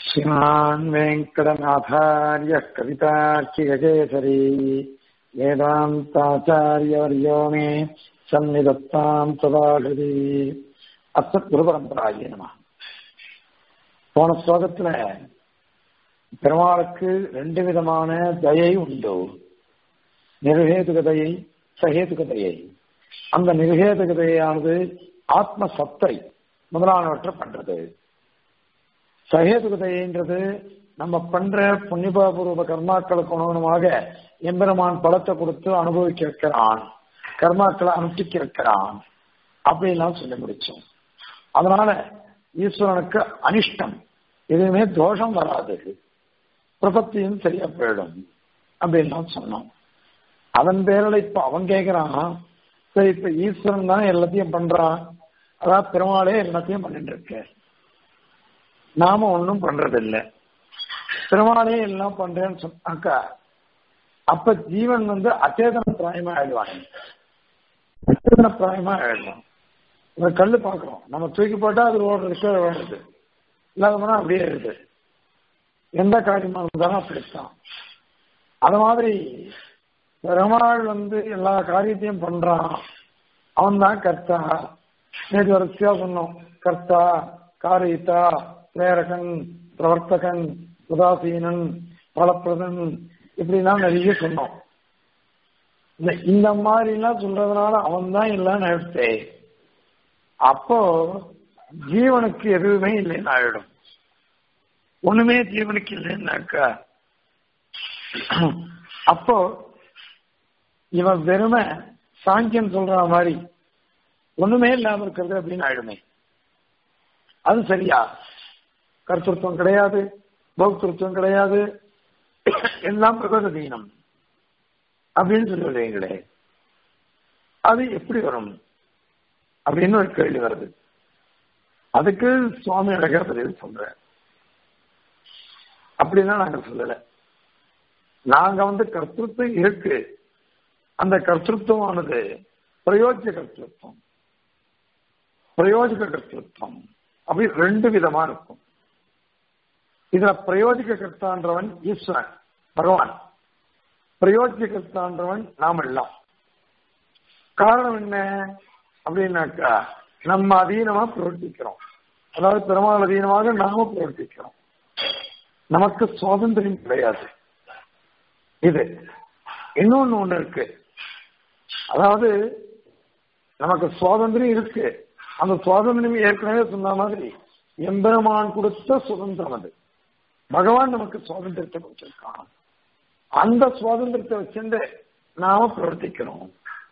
श्रीमान् वेङ्कटनाथार्यः कवितार्किगकेसरी वेदान्ताचार्यवर्यो मे सन्निधत्ताम् सदाहृதி அசத் குருபரம்பராய நம போன ஸ்லோகத்துல பெருமாளுக்கு ரெண்டு விதமான தயை உண்டு நிர்ஹேதுக தயை சகேதுக தயை அந்த நிர்ஹேதுக தயையானது ஆத்ம சத்தை முதலானவற்றை பண்றது சகேதுகதைன்றது நம்ம பண்ற புண்ணியபூர்வ கர்மாக்களுக்கு அனுகுணமாக எம்பெருமான் பலத்தை கொடுத்து அனுபவிக்க வைக்கிறான் கர்மாக்களை அனுஷ்டிக்க வைக்கிறான் அப்படின்லாம் சொல்லி முடிச்சோம் அதனால ஈஸ்வரனுக்கு அனிஷ்டம் எதுவுமே தோஷம் வராது பிரபத்தியும் சரியா போயிடும் அப்படின்லாம் சொன்னோம் அதன் பேரில் இப்ப அவன் கேட்கிறான் சரி இப்ப ஈஸ்வரன் தான் எல்லாத்தையும் பண்றான் அதான் பெருமாளே எல்லாத்தையும் பண்ணிட்டு இருக்க நாம ஒன்றும் பண்றதில்லை பெருமாளே எல்லாம் பண்றேன்னு சொன்னாக்கா அப்ப ஜீவன் வந்து அச்சேதன பிராயமா ஆயிடுவாங்க அச்சேதன பிராயமா ஆயிடுவான் இந்த கல்லு பாக்குறோம் நம்ம தூக்கி போட்டா அது ஓடுறதுக்கு வேணுது இல்லாத போனா அப்படியே இருக்கு எந்த காரியமா இருந்தாலும் அப்படித்தான் அது மாதிரி பெருமாள் வந்து எல்லா காரியத்தையும் பண்றான் அவன் தான் கர்த்தா நேற்று வரிசையா சொன்னோம் கர்த்தா காரியத்தா பிரேரகன் பிரவர்த்தகன் உதாசீனன் பலப்பிரதன் இப்படிலாம் நிறைய சொன்னோம் இந்த மாதிரிலாம் சொல்றதுனால அவன் தான் இல்லைன்னு எடுத்தே அப்போ ஜீவனுக்கு எதுவுமே இல்லைன்னு ஆயிடும் ஒண்ணுமே ஜீவனுக்கு இல்லைன்னாக்கா அப்போ இவன் வெறுமை சாங்கியன் சொல்ற மாதிரி ஒண்ணுமே இல்லாம இருக்கிறது அப்படின்னு ஆயிடுமே அது சரியா கர்த்தத்துவம் கிடையாது பௌத்தத்துவம் கிடையாது எல்லாம் பிரகதீனம் அப்படின்னு சொல்லுவீங்களே அது எப்படி வரும் அப்படின்னு ஒரு கேள்வி வருது அதுக்கு சுவாமி அழகர் பதில் சொல்ற அப்படிதான் நாங்க சொல்லல நாங்க வந்து கர்த்தத்துவம் இருக்கு அந்த கர்த்தத்துவமானது பிரயோஜக கர்த்தத்துவம் பிரயோஜக கர்த்தத்துவம் அப்படி ரெண்டு விதமா இருக்கும் இதுல பிரயோஜக கர்த்தான்றவன் ஈஸ்வரன் பகவான் பிரயோஜக கர்த்தான்றவன் நாம் எல்லாம் காரணம் என்ன அப்படின்னாக்கா நம்ம அதீனமா பிரவர்த்திக்கிறோம் அதாவது பெருமாள் அதீனமாக நாம பிரவர்த்திக்கிறோம் நமக்கு சுவாதந்திரம் கிடையாது இது இன்னொன்னு ஒண்ணு இருக்கு அதாவது நமக்கு சுவாதந்திரம் இருக்கு அந்த சுவாதந்திரம் ஏற்கனவே சொன்ன மாதிரி எம்பெருமான் கொடுத்த சுதந்திரம் அது பகவான் நமக்கு சுவாதந்திரத்தை கொடுத்திருக்கான் அந்த சுவாதந்திரத்தை வச்சுட்டு நாம பிரவர்த்திக்கிறோம்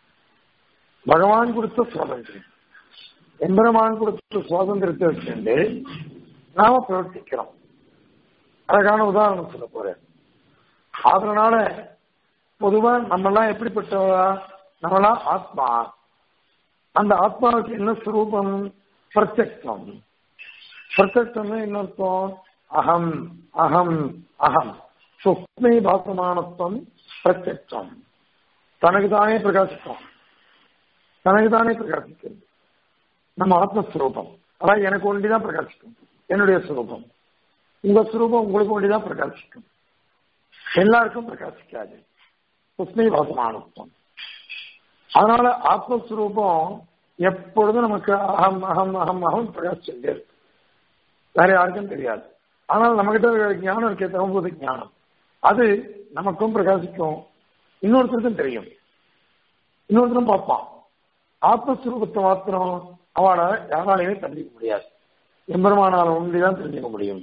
பகவான் கொடுத்த சுவாதந்திரம் எம்பெருமான் கொடுத்த சுவாதந்திரத்தை வச்சுட்டு நாம பிரவர்த்திக்கிறோம் அழகான உதாரணம் சொல்ல போறேன் அதனால பொதுவா நம்மெல்லாம் எப்படிப்பட்டவா நம்மளாம் ஆத்மா அந்த ஆத்மாவுக்கு என்ன ஸ்வரூபம் பிரத்யக்தம் பிரத்யக்தம் என்ன அர்த்தம் அகம் அகம் அகம் சுக்மை பாசமானத்துவம் பிரத்யக்தம் தனக்கு தானே பிரகாசிக்கும் தனக்கு தானே பிரகாசிக்கிறது நம்ம ஆத்மஸ்வரூபம் அதான் எனக்கு ஒண்டிதான் பிரகாசிக்கும் என்னுடைய ஸ்வரூபம் உங்க ஸ்வரூபம் உங்களுக்கு ஒண்டிதான் பிரகாசிக்கும் எல்லாருக்கும் பிரகாசிக்காது சுஸ்மை வாசமானத்துவம் அதனால ஆத்மஸ்வரூபம் எப்பொழுதும் நமக்கு அகம் அகம் அகம் அகம் பிரகாசிச்சுட்டே இருக்கு வேற யாருக்கும் தெரியாது ஆனால் நம்மகிட்ட ஞானம் இருக்கே தகும்போது ஞானம் அது நமக்கும் பிரகாசிக்கும் இன்னொருத்தருக்கும் தெரியும் இன்னொருத்தரும் பார்ப்பான் ஆத்மஸ்வரூபத்தை மாத்திரம் அவளை யாராலையுமே தெரிஞ்சுக்க முடியாது எம்பெருமானால ஒன்றிதான் தெரிஞ்சுக்க முடியும்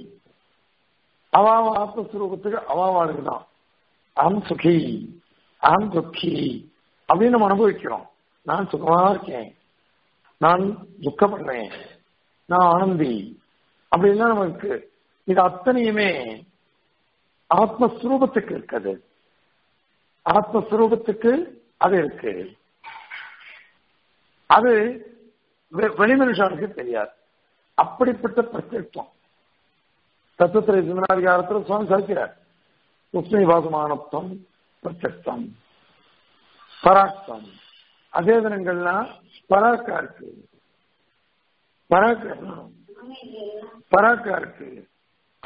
அவ ஆத்மஸ்வரூபத்துக்கு அவாவாளுக்கு தான் அகம் சுகி அகம் துக்கி அப்படின்னு நம்ம அனுபவிக்கிறோம் நான் சுகமா இருக்கேன் நான் துக்கப்படுறேன் நான் ஆனந்தி அப்படின்னா நமக்கு இது அத்தனையுமே ஆத்மஸ்வரூபத்துக்கு இருக்குது ஆத்மஸ்வரூபத்துக்கு அது இருக்கு அது வெளிமனுஷனுக்கு தெரியாது அப்படிப்பட்ட பிரத்யட்சம் தத்துவத்திரை சிந்தனாதிகாரத்தில் சுவாமி சாதிக்கிறார் உஷ்ணை வாசமானத்துவம் பிரத்யட்சம் பராக்தம் அதே தினங்கள்லாம் பராக்கா இருக்கு பராக்கா பராக்கா இருக்கு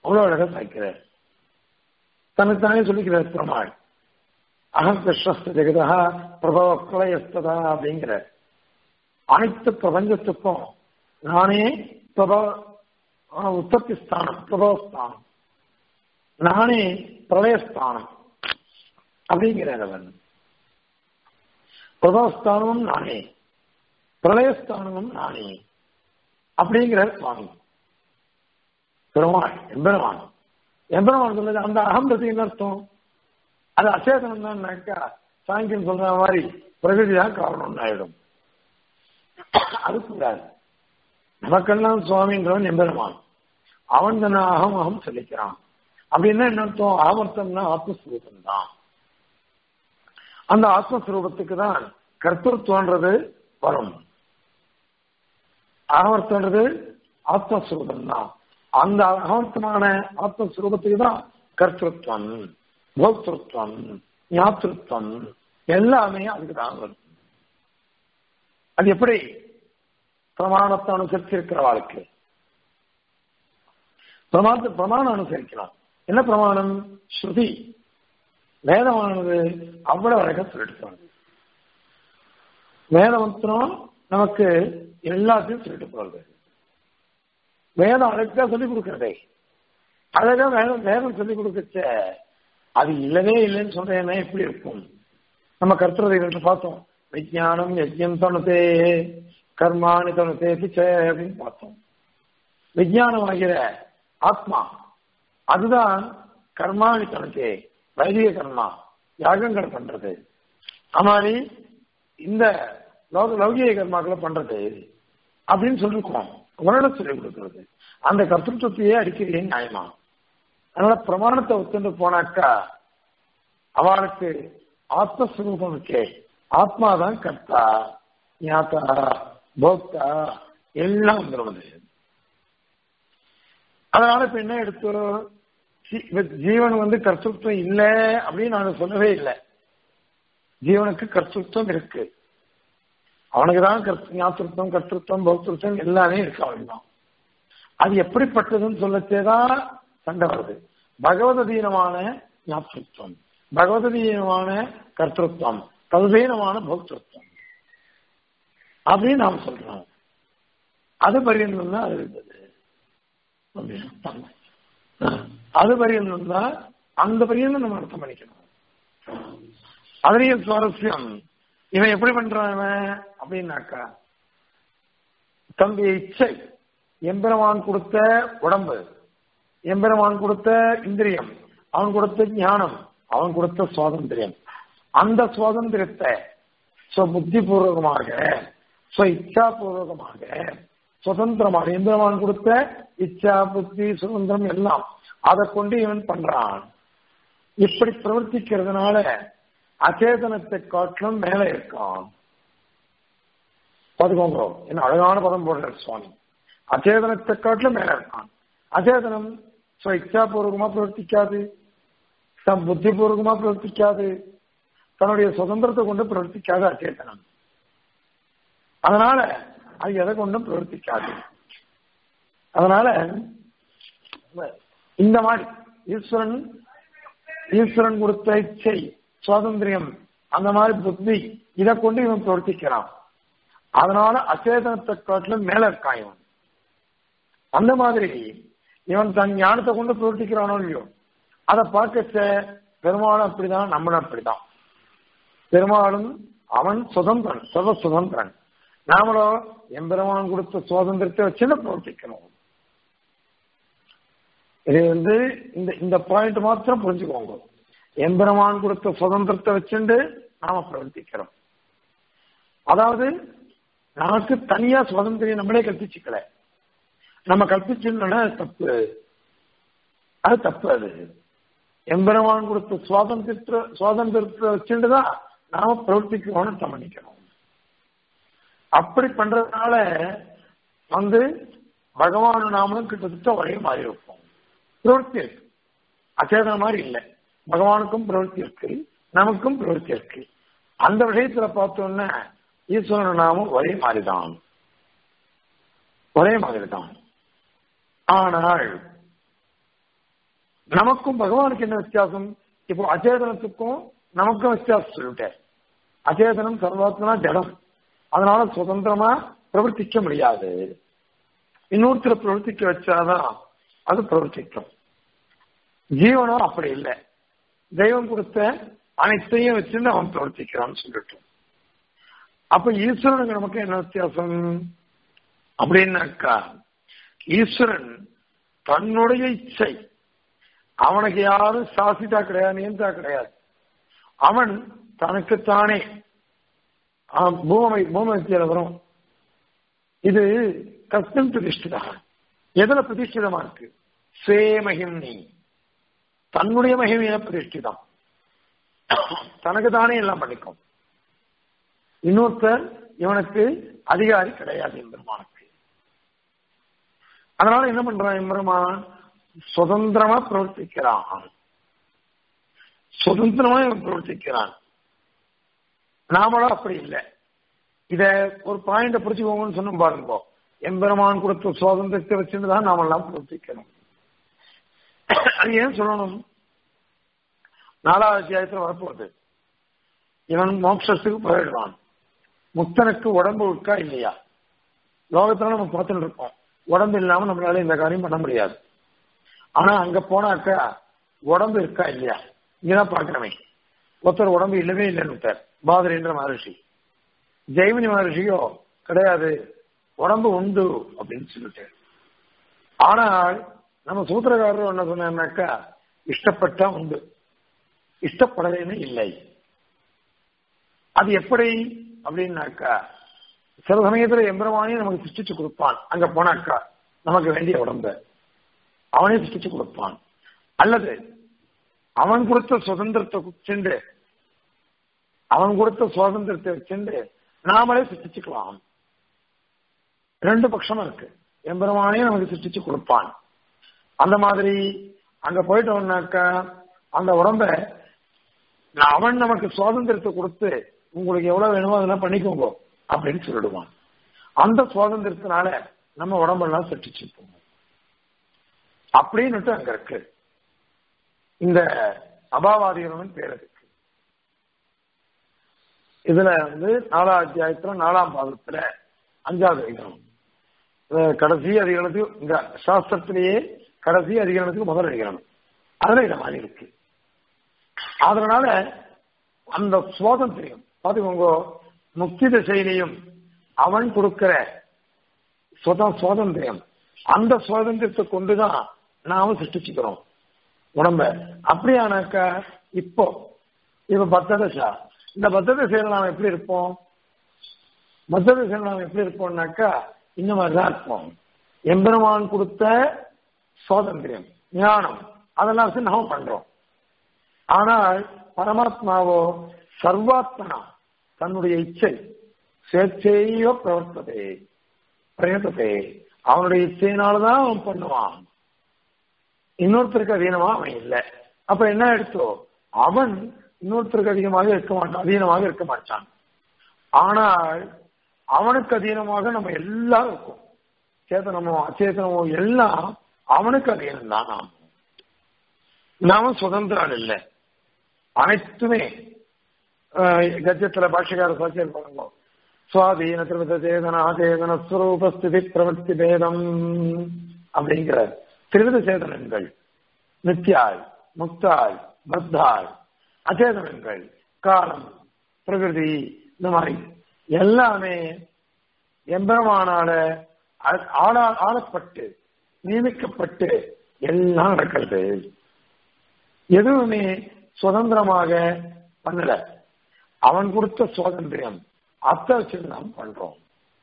அவ்வளவு அழகா சாய்க்கிறார் தன்னைத்தானே சொல்லிக்கிறார் பெருமாள் அகம் கிருஷ்ணஸ்த ஜெகதா பிரபவ பிரளயஸ்ததா அப்படிங்கிற அனைத்து பிரபஞ்சத்துக்கும் நானே பிரபவ உற்பத்தி ஸ்தானம் பிரபவஸ்தானம் நானே பிரளயஸ்தானம் அப்படிங்கிறார் அவன் பிரபவஸ்தானமும் நானே பிரளயஸ்தானமும் நானே அப்படிங்கிறார் சுவாமி பெருமாள் எம்பெருமான் எம்பெருமான் சொல்றது அந்த அகம்ன்றது என்ன அர்த்தம் அது அச்சேதனம் தான்னாக்கா சாங்கியம் சொல்ற மாதிரி பிரகிருதி தான் காரணம்னு ஆயிடும் அது கூடாது நமக்கெல்லாம் சுவாமின்றவன் எம்பெருமான் அவன் தன்னை அகம் அகம் சொல்லிக்கிறான் அப்படின்னா என்ன அர்த்தம் ஆவர்த்தம்னா ஆத்மஸ்வரூபம் தான் அந்த ஆத்மஸ்வரூபத்துக்கு தான் கர்த்தத்துவன்றது வரும் ஆவர்த்தன்றது ஆத்மஸ்வரூபம் தான் அந்த அகவர்த்தமான ஆத்மஸ்வரூபத்துக்கு தான் கர்த்தத்துவம் போக்திருத்வம் ஞாத்திருத்வம் எல்லாமே அதுக்கு தான் வரும் அது எப்படி பிரமாணத்தை அனுசரிச்சு இருக்கிற வாழ்க்கை பிரமாணத்தை பிரமாணம் அனுசரிக்கலாம் என்ன பிரமாணம் ஸ்ருதி வேதமானது அவ்வளவு அழகா சொல்லிட்டு வேதமந்திரம் நமக்கு எல்லாத்தையும் சொல்லிட்டு போறது வேதம் அழகா சொல்லிக் கொடுக்கறதே அழகா வேதம் வேதம் சொல்லிக் கொடுக்கச்ச அது இல்லவே இல்லைன்னு சொல்றேன்னா எப்படி இருக்கும் நம்ம கருத்துறதை பார்த்தோம் விஜயானம் யஜ்யம் தனுதே கர்மானி தனுதே பிச்சை அப்படின்னு பார்த்தோம் விஜயானம் ஆகிற ஆத்மா அதுதான் கர்மானி தனுதே வைதிக கர்மா யாகங்கள் பண்றது மாதிரி இந்த லௌகிக கர்மாக்களை பண்றது அப்படின்னு சொல்லிருக்கோம் வருடம் சொல்லிக் கொடுக்கிறது அந்த கர்த்தத்துவத்தையே அடிக்கிறீங்க நியாயமா அதனால பிரமாணத்தை ஒத்துண்டு போனாக்கா அவளுக்கு ஆத்மஸ்வரூபம் இருக்கே ஆத்மாதான் கர்த்தா ஞாத்தா போக்தா எல்லாம் வந்துடுவது அதனால இப்ப என்ன எடுத்து ஜீவன் வந்து கர்த்தத்துவம் இல்லை அப்படின்னு நான் சொல்லவே இல்லை ஜீவனுக்கு கர்த்தத்துவம் இருக்கு அவனுக்கு தான் ஞாத்திருத்தம் கர்த்தத்துவம் பௌத்திருத்தம் எல்லாமே இருக்கு அவனுக்கு தான் அது எப்படிப்பட்டதுன்னு சொல்லச்சேதான் சண்டை வருது பகவதீனமான ஞாபகத்துவம் பகவதீனமான கர்த்தத்துவம் ததுதீனமான பௌத்தத்துவம் அப்படின்னு நாம் சொல்றோம் அது பரியந்தம் தான் அது இருந்தது அது பரியந்தம் தான் அந்த பரியந்தம் நம்ம அர்த்தம் பண்ணிக்கணும் அதுலயும் சுவாரஸ்யம் இவன் எப்படி பண்றான் இவன் அப்படின்னாக்கா தம்பி இச்சை எம்பெருமான் கொடுத்த உடம்பு எம்பெருமான் கொடுத்த இந்திரியம் அவன் கொடுத்த ஞானம் அவன் கொடுத்த சுவாதந்திரியம் அந்த சுவாதந்திரத்தை புத்தி பூர்வகமாக இச்சா பூர்வகமாக சுதந்திரமாக எம்பெருமான் கொடுத்த இச்சா புத்தி சுதந்திரம் எல்லாம் அதை கொண்டு இவன் பண்றான் இப்படி பிரவர்த்திக்கிறதுனால அச்சேதனத்தை காட்டிலும் மேல இருக்கான் பார்த்துக்கோங்க என்ன அழகான பதம் போடுறார் சுவாமி அச்சேதனத்தை காட்டிலும் மேல இருக்கான் அச்சேதனம் இச்சாபூர்வகமா பிரவர்த்திக்காது தம் புத்திபூர்வகமா பிரவர்த்திக்காது தன்னுடைய சுதந்திரத்தை கொண்டு பிரவர்த்திக்காது அச்சேதனம் அதனால அது எதை கொண்டும் பிரவர்த்திக்காது அதனால இந்த மாதிரி ஈஸ்வரன் ஈஸ்வரன் கொடுத்த இச்சை சுவாதந்திரியம் அந்த மாதிரி புத்தி இதை கொண்டு இவன் பிரவர்த்திக்கிறான் அதனால அச்சேதனத்தை காட்டிலும் மேல இருக்கான் இவன் அந்த மாதிரி இவன் தன் ஞானத்தை கொண்டு பிரவர்த்திக்கிறானோ இல்லையோ அதை பார்க்கச்ச பெருமாளும் அப்படிதான் நம்மளும் அப்படிதான் பெருமாளும் அவன் சுதந்திரன் சுத சுதந்திரன் நாமளோ எம்பெருமான் கொடுத்த சுதந்திரத்தை வச்சுன்னு பிரவர்த்திக்கணும் இது வந்து இந்த இந்த பாயிண்ட் மாத்திரம் புரிஞ்சுக்கோங்க எம்பெருமான் கொடுத்த சுதந்திரத்தை வச்சுண்டு நாம பிரவர்த்திக்கிறோம் அதாவது நமக்கு தனியா சுதந்திரம் நம்மளே கற்பிச்சுக்கல நம்ம கற்பிச்சுன்னா தப்பு அது தப்பு அது எம்பெருமான் கொடுத்த சுவாதந்திரத்தை சுவாதந்திரத்தை வச்சுட்டுதான் நாம பிரவர்த்திக்கணும்னு பண்ணிக்கணும் அப்படி பண்றதுனால வந்து பகவான் நாமளும் கிட்டத்தட்ட ஒரே மாதிரி இருப்போம் பிரவர்த்தி இருக்கு அச்சேதன மாதிரி இல்லை பகவானுக்கும் பிரவர்த்தி இருக்கு நமக்கும் பிரவர்த்தி இருக்கு அந்த விஷயத்துல பார்த்தோம்னா ஈஸ்வரன் நாமும் ஒரே மாதிரிதான் ஒரே மாதிரி தான் ஆனால் நமக்கும் பகவானுக்கு என்ன வித்தியாசம் இப்போ அச்சேதனத்துக்கும் நமக்கும் வித்தியாசம் சொல்லிட்டேன் அச்சேதனம் சர்வாத்மனா ஜடம் அதனால சுதந்திரமா பிரவர்த்திக்க முடியாது இன்னொருத்தர் பிரவர்த்திக்க வச்சாதான் அது பிரவர்த்திக்கும் ஜீவனும் அப்படி இல்லை தெய்வம் கொடுத்த அனைத்தையும் வச்சுன்னு அவன் பிரவர்த்திக்கிறான்னு சொல்லிட்டு அப்ப ஈஸ்வரனுக்கு நமக்கு என்ன வித்தியாசம் அப்படின்னாக்கா ஈஸ்வரன் தன்னுடைய இச்சை அவனுக்கு யாரும் சாசிட்டா கிடையாது நியந்தா கிடையாது அவன் தனக்குத்தானே பூமி பூமத்தியில வரும் இது கஸ்தம் பிரதிஷ்டிதா எதுல பிரதிஷ்டிதமா இருக்கு ஸ்வே மகிம்னி தன்னுடைய மகிமையில பிரதிஷ்டிதம் தனக்கு தானே எல்லாம் பண்ணிக்கும் இன்னொருத்தர் இவனுக்கு அதிகாரி கிடையாது எம்பெருமானுக்கு அதனால என்ன பண்றான் எம்பெருமான் சுதந்திரமா பிரவர்த்திக்கிறான் சுதந்திரமா இவன் பிரவர்த்திக்கிறான் நாமளும் அப்படி இல்லை இத ஒரு பாயிண்ட புரிச்சுக்கோங்கன்னு சொன்ன பாருங்க எம்பெருமான் கொடுத்த சுதந்திரத்தை வச்சுட்டு தான் நாமெல்லாம் பிரவர்த்திக்கணும் அது ஏன் சொல்லணும் நாலாவது அத்தியாயத்தில் வரப்போகுது இவன் மோட்சத்துக்கு போயிடுவான் முக்தனுக்கு உடம்பு இருக்கா இல்லையா லோகத்துல நம்ம பார்த்துட்டு இருக்கோம் உடம்பு இல்லாம நம்மளால இந்த காரியம் பண்ண முடியாது ஆனா அங்க போனாக்கா உடம்பு இருக்கா இல்லையா இங்கதான் பாக்கணுமே ஒருத்தர் உடம்பு இல்லவே இல்லைன்னு பாதரேந்திர மகர்ஷி ஜெய்மினி மகர்ஷியோ கிடையாது உடம்பு உண்டு அப்படின்னு சொல்லிட்டு ஆனால் நம்ம சூத்திரக்காரர் என்ன சொன்னாக்கா இஷ்டப்பட்டா உண்டு இஷ்டப்படலைன்னு இல்லை அது எப்படி அப்படின்னாக்கா சில சமயத்துல எம்பெருமானே நமக்கு சிருஷ்டிச்சு கொடுப்பான் அங்க போனாக்கா நமக்கு வேண்டிய உடம்ப அவனே சிருஷ்டிச்சு கொடுப்பான் அல்லது அவன் கொடுத்த சுதந்திரத்தை சென்று அவன் கொடுத்த சுதந்திரத்தை சென்று நாமளே சிருஷ்டிச்சுக்கலாம் ரெண்டு பட்சமும் இருக்கு எம்பெருமானே நமக்கு சிருஷ்டிச்சு கொடுப்பான் அந்த மாதிரி அங்க போயிட்டோம்னாக்கா அந்த உடம்ப அவன் நமக்கு சுதந்திரத்தை கொடுத்து உங்களுக்கு எவ்வளவு வேணுமோ அதெல்லாம் பண்ணிக்கோங்க அப்படின்னு சொல்லிடுவான் அந்த சுதந்திரத்தினால நம்ம உடம்பெல்லாம் சிருஷ்டிச்சுப்போம் அப்படின்னுட்டு அங்க இருக்கு இந்த அபாவாதிகரவன் பேர் இருக்கு இதுல வந்து நாலாம் அத்தியாயத்துல நாலாம் பாதத்துல அஞ்சாவது அதிகரணம் கடைசி அதிகரணத்துக்கு இந்த சாஸ்திரத்திலேயே கடைசி அதிகரணத்துக்கு முதல் அதிகரணம் அதுல இத மாதிரி இருக்கு அதனால அந்த சுவாதந்திரியம் பாத்துக்கோங்க முக்தி திசையிலையும் அவன் கொடுக்கிற சுத சுவாதந்திரியம் அந்த சுவாதந்திரத்தை கொண்டுதான் நாம சிருஷ்டிச்சுக்கிறோம் உடம்ப அப்படியானாக்கா இப்போ இப்ப பத்த தசா இந்த பத்த திசையில நாம எப்படி இருப்போம் பத்த திசையில நாம எப்படி இருப்போம்னாக்கா இந்த மாதிரிதான் இருப்போம் எம்பெருமான் கொடுத்த சுவாதந்திரியம் ஞானம் அதெல்லாம் வச்சு நாம பண்றோம் ஆனால் பரமாத்மாவோ சர்வாத்மனா தன்னுடைய இச்சை ஸ்வேச்சையோ பிரவர்த்ததே பிரயத்ததே அவனுடைய இச்சையினாலதான் அவன் பண்ணுவான் இன்னொருத்தருக்கு அதீனமா அவன் இல்லை அப்ப என்ன எடுத்தோ அவன் இன்னொருத்தருக்கு அதிகமாக இருக்க மாட்டான் அதீனமாக இருக்க மாட்டான் ஆனால் அவனுக்கு அதீனமாக நம்ம எல்லாம் இருக்கும் சேதனமோ அச்சேதனமோ எல்லாம் அவனுக்கு அதீனம் தான் நாம் நாம சுதந்திரம் இல்லை அனைத்துமே கஜத்துல பாஷகார சாட்சியர் பண்ணுங்க சுவாதீன திருவித சேதன ஆதேதன ஸ்வரூபஸ்திதி பிரவர்த்தி பேதம் அப்படிங்கிறார் திருவித சேதனங்கள் நித்யாய் முக்தாய் பத்தாய் அச்சேதனங்கள் காலம் பிரகிருதி இந்த மாதிரி எல்லாமே எம்பெருமானால ஆளா ஆளப்பட்டு நியமிக்கப்பட்டு எல்லாம் நடக்கிறது எதுவுமே சுதந்திரமாக பண்ணல அவன் கொடுத்த சுதந்திரம் அத்தை வச்சு நாம் பண்றோம்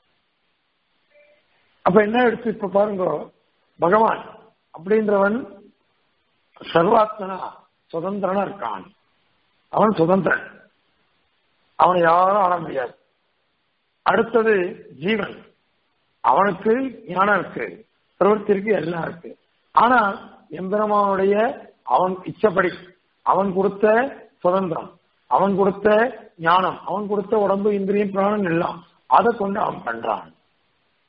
அப்ப என்ன எடுத்து இப்ப பாருங்க பகவான் அப்படின்றவன் சர்வாத்மனா சுதந்திரனா இருக்கான் அவன் சுதந்திரன் அவனை யாரும் ஆள முடியாது அடுத்தது ஜீவன் அவனுக்கு ஞானம் இருக்கு பிரவர்த்தி இருக்கு எல்லாம் இருக்கு ஆனா எம்பெருமானுடைய அவன் இச்சப்படி அவன் கொடுத்த சுதந்திரம் அவன் கொடுத்த ஞானம் அவன் கொடுத்த உடம்பு இந்திரியம் பிராணம் எல்லாம் அதை கொண்டு அவன் பண்றான்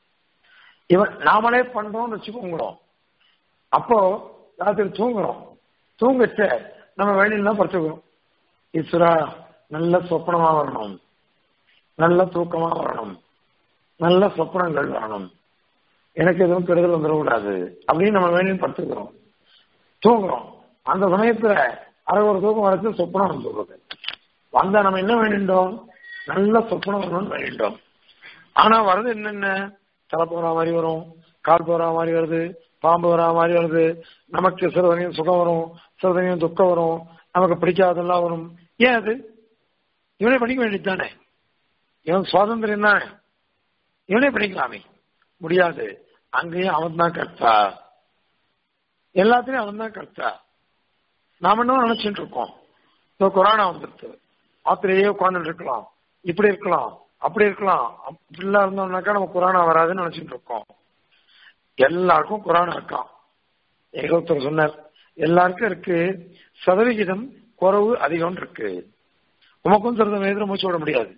இவன் நாமளே பண்றோம்னு வச்சுக்கோங்கிறோம் அப்போ ராத்திரி தூங்குறோம் தூங்கச்ச நம்ம வெளியில தான் படுத்துக்கிறோம் ஈஸ்வரா நல்ல சொப்பனமா வரணும் நல்ல தூக்கமா வரணும் நல்ல சொப்பனங்கள் வரணும் எனக்கு எதுவும் கெடுதல் வந்துடக்கூடாது அப்படின்னு நம்ம வேணும் படுத்துக்கிறோம் தூங்குறோம் அந்த சமயத்துல அரை ஒரு தூக்கம் வரைக்கும் சொப்பனம் வந்துடுறது வந்தா நம்ம என்ன வேண்டிட்டோம் நல்ல சொப்பனம் வரணும்னு வேண்டிட்டோம் ஆனா வர்றது என்னென்ன தலை போற மாதிரி வரும் கால் போற மாதிரி வருது பாம்பு வரா மாதிரி வருது நமக்கு சில சமயம் சுகம் வரும் சில சமயம் துக்கம் வரும் நமக்கு பிடிக்காதெல்லாம் வரும் ஏன் அது இவனே படிக்க வேண்டியது தானே இவன் சுவாதந்திரம் தானே இவனே படிக்கலாமே முடியாது அங்கேயும் அவன் தான் கர்த்தா எல்லாத்துலயும் அவன் தான் கர்த்தா நாம என்ன நினைச்சிட்டு இருக்கோம் இப்போ கொரோனா வந்துருது ஆத்திரையே உட்கார்ந்துட்டு இருக்கலாம் இப்படி இருக்கலாம் அப்படி இருக்கலாம் அப்படிலாம் இருந்தோம்னாக்கா நம்ம கொரோனா வராதுன்னு நினைச்சிட்டு இருக்கோம் எல்லாருக்கும் கொரோனா இருக்கான் ஏகோத்தர் சொன்னார் எல்லாருக்கும் இருக்கு சதவிகிதம் குறைவு அதிகம் இருக்கு உமக்கும் சில சமயத்தில் மூச்சு விட முடியாது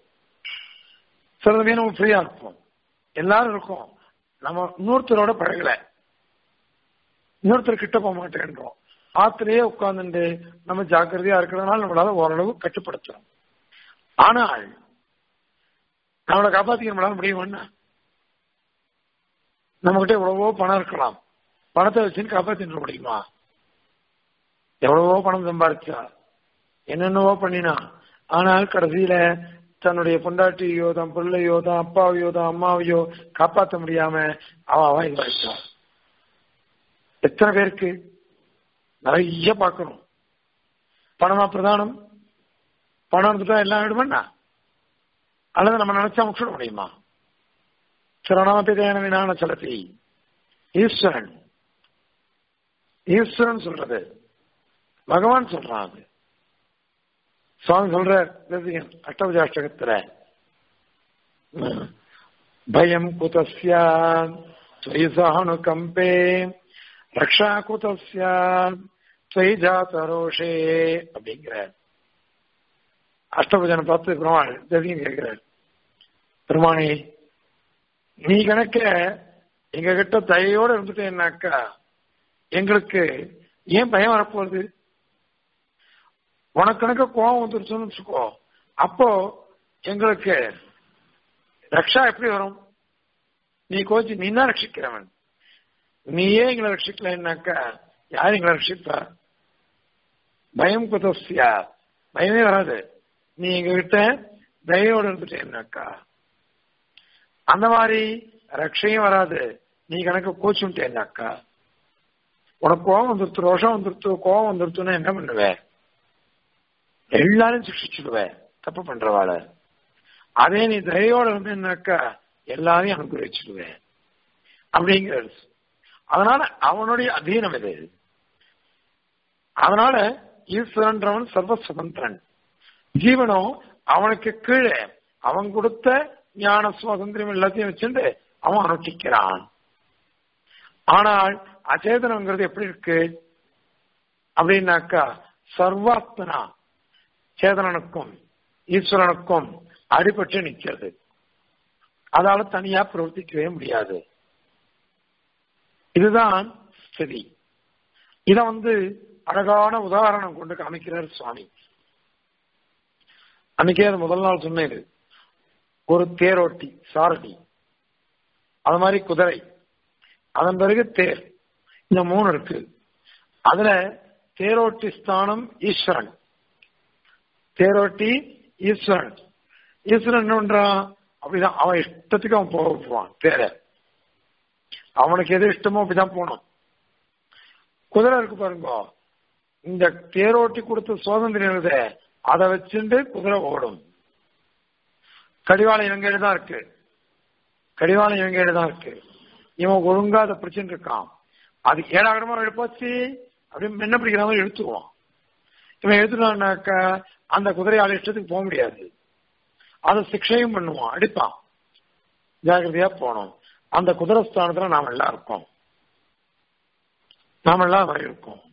சில சமயம் நம்ம ஃப்ரீயா இருப்போம் எல்லாரும் இருக்கோம் நம்ம இன்னொருத்தரோட பழகல இன்னொருத்தர் கிட்ட போக மாட்டேன்றோம் ஆத்திரையே உட்கார்ந்துட்டு நம்ம ஜாக்கிரதையா இருக்கிறதுனால நம்மளால ஓரளவு கட்டுப்படுத்துறோம் ஆனால் நம்மளை காப்பாத்திக்க நம்மளால முடியுமாண்ணா நம்மகிட்ட எவ்வளவோ பணம் இருக்கலாம் பணத்தை வச்சுன்னு காப்பாத்திட்டு முடியுமா எவ்வளவோ பணம் சம்பாதிச்சா என்னென்னவோ பண்ணினா ஆனால் கடைசியில தன்னுடைய பொண்டாட்டியோ தன் பிள்ளையோ தான் அப்பாவையோ தான் அம்மாவையோ காப்பாற்ற முடியாம அவ அவ இதாயிட்டா எத்தனை பேருக்கு நிறைய பார்க்கணும் பணமா பிரதானம் பணம் இருந்துட்டா எல்லாம் ஆயிடுமாண்ணா அல்லது நம்ம நினைச்சா முக்கிட முடியுமா சரணாபிதேன வினான சலத்தி ஈஸ்வரன் ஈஸ்வரன் சொல்றது பகவான் சொல்றான் அது சுவாமி சொல்ற அஷ்டபஜாஷ்டகத்துல பயம் குதஸ்யா துவயி சஹனுகம்பே ரக்ஷா குதஸ்யா துவயி ஜாத்தரோஷே அப்படிங்கிற அஷ்டபஜனை பார்த்து பெருமாள் தெரியும் கேட்கிறார் பெருமானே நீ கணக்க எங்க கிட்ட தயையோட இருந்துட்டேன்னாக்கா எங்களுக்கு ஏன் பயம் வரப்போகுது உனக்கு கணக்க கோபம் வந்துருச்சுன்னு வச்சுக்கோ அப்போ எங்களுக்கு ரக்ஷா எப்படி வரும் நீ கோச்சு நீ தான் ரட்சிக்கிறவன் நீயே எங்களை ரட்சிக்கலன்னாக்கா யார் எங்களை ரட்சிப்பா பயம் குதஸ்யா பயமே வராது நீ எங்க கிட்ட தயவோடு இருந்துட்டேன்னாக்கா அந்த மாதிரி ரக்ஷையும் வராது நீ கணக்கு கோச்சுட்டேன்னாக்கா உனக்கு கோபம் வந்துருத்து ரோஷம் வந்துருத்து கோபம் வந்துருத்துன்னா என்ன பண்ணுவேன் எல்லாரும் சிக்ஷிச்சுடுவேன் தப்பு பண்றவாள அதே நீ தயவோட இருந்தேன்னாக்கா எல்லாரையும் அனுகிரகிச்சிடுவேன் அப்படிங்கிறது அதனால அவனுடைய அதீனம் இது அதனால ஈஸ்வரன்றவன் சர்வ சுதந்திரன் ஜீவனும் அவனுக்கு கீழே அவன் கொடுத்த ஞான சுவாதந்திரம் எல்லாத்தையும் வச்சுட்டு அவன் அனுஷ்டிக்கிறான் ஆனால் அச்சேதனங்கிறது எப்படி இருக்கு அப்படின்னாக்கா சர்வாத்மனா சேதனனுக்கும் ஈஸ்வரனுக்கும் அடிபட்டு நிற்கிறது அதால தனியா பிரவர்த்திக்கவே முடியாது இதுதான் ஸ்திதி இத வந்து அழகான உதாரணம் கொண்டு காமிக்கிறார் சுவாமி அன்னைக்கே அது முதல் நாள் சொன்னது ஒரு தேரோட்டி சாரதி அது மாதிரி குதிரை அதன் பிறகு தேர் இந்த மூணு இருக்கு அதுல தேரோட்டி ஸ்தானம் ஈஸ்வரன் தேரோட்டி ஈஸ்வரன் ஈஸ்வரன் என்ன பண்றான் அப்படிதான் அவன் இஷ்டத்துக்கு அவன் போக போவான் தேர அவனுக்கு எது இஷ்டமோ அப்படிதான் போகணும் குதிரை இருக்கு பாருங்க இந்த தேரோட்டி கொடுத்த சுதந்திரம் இருக்குதே அதை வச்சுட்டு குதிரை ஓடும் கடிவாளம் இவங்க தான் இருக்கு கடிவாளம் இவங்க தான் இருக்கு இவன் ஒழுங்கா அதை பிடிச்சுட்டு இருக்கான் அது ஏழாயிரமா எடுப்பாச்சு அப்படின்னு என்ன பிடிக்கிற மாதிரி எடுத்துக்குவான் இவன் எடுத்துட்டான்னாக்கா அந்த குதிரையால இஷ்டத்துக்கு போக முடியாது அதை சிக்ஷையும் பண்ணுவான் அடிப்பான் ஜாகிரதையா போனோம் அந்த குதிரை ஸ்தானத்துல நாம எல்லாம் இருக்கோம் நாம எல்லாம் இருக்கோம்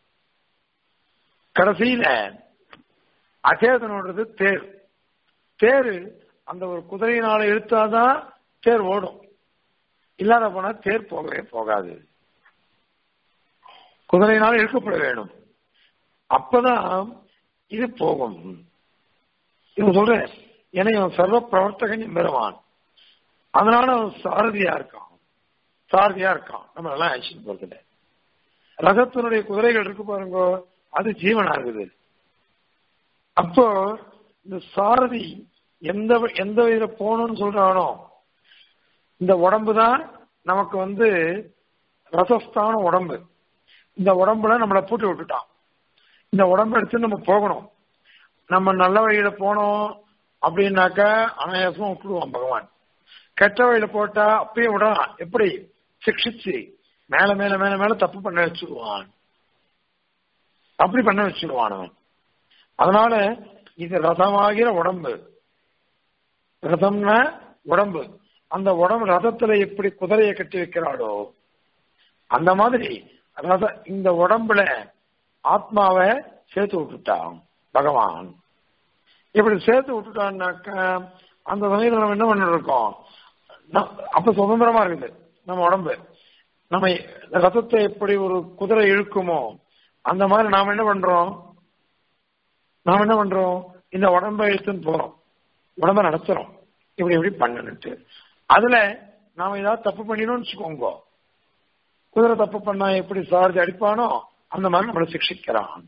கடைசியில அச்சேதனோடது தேர் தேரு அந்த ஒரு குதிரையினால இழுத்தாதான் தேர் ஓடும் இல்லாத போனா தேர் போகவே போகாது குதிரையினால இழுக்கப்பட வேணும் அப்பதான் இது போகும் இவன் சொல்றேன் ஏன்னா இவன் சர்வ பிரவர்த்தகன் பெறுவான் அதனால அவன் சாரதியா இருக்கான் சாரதியா இருக்கான் நம்ம எல்லாம் ஆக்ஷன் போறதுல ரகத்தினுடைய குதிரைகள் இருக்கு பாருங்க அது ஜீவனா இருக்குது அப்போ இந்த சாரதி எந்த எந்த வழியில போகணும்னு சொல்றானோ இந்த உடம்பு தான் நமக்கு வந்து ரசஸ்தான உடம்பு இந்த உடம்புல நம்மளை பூட்டி விட்டுட்டான் இந்த உடம்பு எடுத்து நம்ம போகணும் நம்ம நல்ல வழியில போனோம் அப்படின்னாக்கா அனாயாசமா விட்டுடுவான் பகவான் கெட்ட வழியில போட்டா அப்பயே விடலாம் எப்படி சிக்ஷிச்சு மேல மேல மேல மேல தப்பு பண்ண வச்சுடுவான் அப்படி பண்ண வச்சுடுவான் அவன் அதனால இது ரதமாகிற உடம்பு ரதம்னா உடம்பு அந்த உடம்பு ரதத்துல எப்படி குதிரையை கட்டி வைக்கிறாளோ அந்த மாதிரி ரத இந்த உடம்புல ஆத்மாவை சேர்த்து விட்டுட்டான் பகவான் இப்படி சேர்த்து விட்டுட்டான்னாக்க அந்த சமயத்தில் நம்ம என்ன பண்ணிட்டு இருக்கோம் அப்ப சுதந்திரமா இருக்குது நம்ம உடம்பு நம்ம ரதத்தை எப்படி ஒரு குதிரை இழுக்குமோ அந்த மாதிரி நாம என்ன பண்றோம் நாம என்ன பண்றோம் இந்த உடம்பை இழுத்துன்னு போறோம் உடம்ப நடத்துறோம் இப்படி இப்படி பண்ணணுட்டு அதுல நாம ஏதாவது தப்பு பண்ணிடணும்னு வச்சுக்கோங்க குதிரை தப்பு பண்ணா எப்படி சார்ஜ் அடிப்பானோ அந்த மாதிரி நம்மளை சிக்ஷிக்கிறான்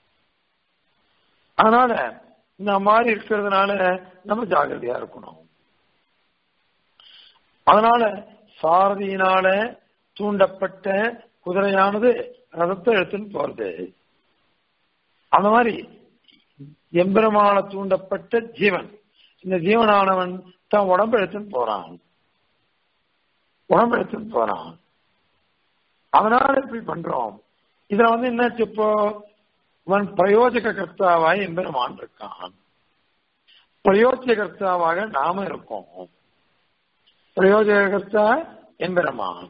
அதனால இந்த மாதிரி இருக்கிறதுனால நம்ம ஜாகிரதையா இருக்கணும் அதனால சாரதியினால தூண்டப்பட்ட குதிரையானது ரதத்தை எடுத்துன்னு போறது அந்த மாதிரி எம்பெருமான தூண்டப்பட்ட ஜீவன் இந்த ஜீவனானவன் தான் உடம்பு எடுத்துன்னு போறான் உடம்பு எடுத்துன்னு போறான் அதனால இப்படி பண்றோம் இதுல வந்து என்னாச்சு இப்போ இவன் பிரயோஜக கர்த்தாவாய் எம்பெருமான் இருக்கான் பிரயோஜக கர்த்தாவாக நாம இருக்கோம் பிரயோஜக கர்த்தா எம்பெருமான்